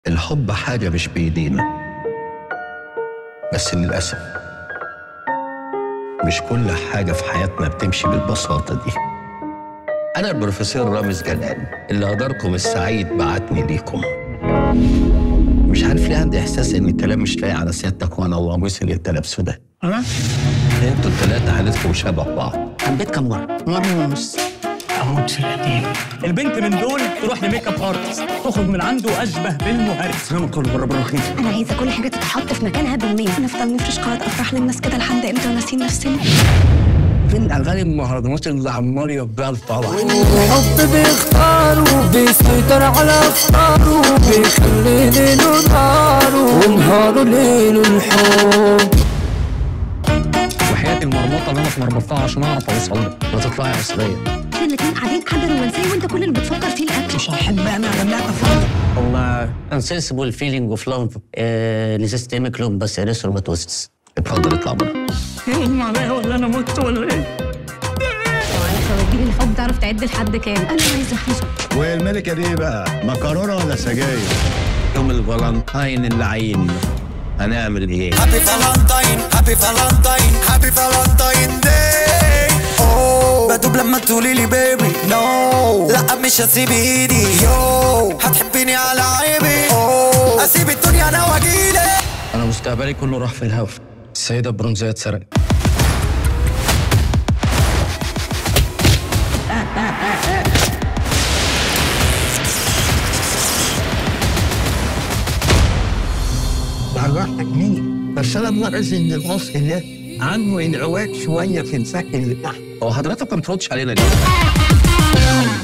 الحب حاجة مش بإيدينا بس للأسف مش كل حاجة في حياتنا بتمشي بالبساطة دي أنا البروفيسور رامز جلال اللي هداركم السعيد بعتني ليكم مش عارف ليه عندي إحساس إن الكلام مش لاقي على سيادتك وأنا وصل التلبس ده أنا؟ انتوا التلاتة حالتكم شبه بعض حبيت كم مرة؟ مرة ونص أموت في القديم البنت من دول تروح لميك اب ارتست تخرج من عنده أشبه بالمهرس أنا كله بره بره خير انا عايزه كل حاجه تتحط في مكانها بالمية نفضل نفرش قاعات افراح للناس كده لحد امتى وناسين نفسنا فين أغاني المهرجانات اللي عمال يبقى طالع الحب بيختاره بيسيطر على افكاره بيخلي ليله نهاره ونهاره ليله الحب وحياة المرمطة اللي أنا اتمرمطتها عشان أعرف أوصل لك ما تطلعي عصرية احنا الاتنين قاعدين قاعده رومانسيه وانت كل اللي بتفكر فيه الاكل مش هحب أنا لما أتفرج هو انسنسبل فيلينج اوف لاف لسيستميك لوب بس اريثروماتوسيس اتفضل اطلع بره يغمى عليا ولا أنا مت ولا إيه؟ لو تجيب الحب تعرف تعد لحد كام انا عايزه حزن والملكة دي بقى مكرونة ولا سجاير؟ يوم الفالنتاين اللعين هنعمل ايه؟ هابي فالنتاين هابي فالنتاين هابي فالنتاين داي اوه بدوب لما تقولي لي بيبي نو لا مش هسيب ايدي يو هتحبيني على عيبي اوه اسيب الدنيا انا واجيلي أنا مستقبلي كله راح في الهوا السيدة البرونزية اتسرقت عرفتك مين بس انا ملاحظ ان الاصل ده عنده انعواج شويه في الفك اللي تحت هو حضرتك ما بتردش علينا ليه؟